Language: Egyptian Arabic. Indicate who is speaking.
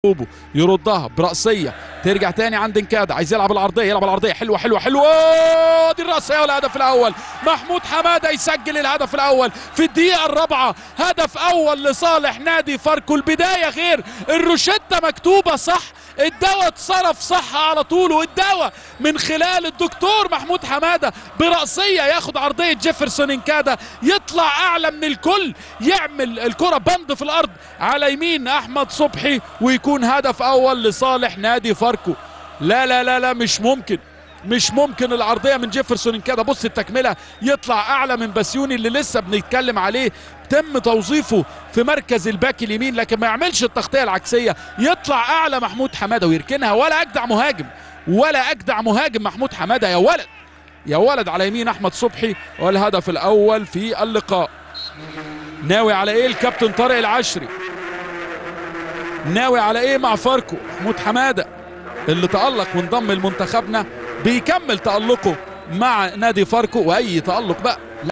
Speaker 1: بوبو يردها برأسية ترجع تاني عند انكادا عايز يلعب العرضية يلعب العرضية حلوة حلوة حلوة دي الرأسية والهدف الأول محمود حمادة يسجل الهدف الأول في الدقيقة الرابعة هدف أول لصالح نادي فاركو البداية غير الروشتة مكتوبة صح الدواء اتصرف صح على طول والدواء من خلال الدكتور محمود حمادة برأسية ياخد عرضية جيفرسون انكادا يطلع أعلى من الكل يعمل الكرة بند في الأرض على يمين أحمد صبحي ويكون هدف أول لصالح نادي فاركو لا لا لا لا مش ممكن مش ممكن العرضيه من جيفرسون كده بص التكمله يطلع اعلى من بسيوني اللي لسه بنتكلم عليه تم توظيفه في مركز الباك اليمين لكن ما يعملش التغطيه العكسيه يطلع اعلى محمود حماده ويركنها ولا اجدع مهاجم ولا اجدع مهاجم محمود حماده يا ولد يا ولد على يمين احمد صبحي والهدف الاول في اللقاء ناوي على ايه الكابتن طارق العشري ناوي على ايه مع فاركو محمود حماده اللي تألق وانضم لمنتخبنا بيكمل تألقه مع نادي فاركو واي تألق بقى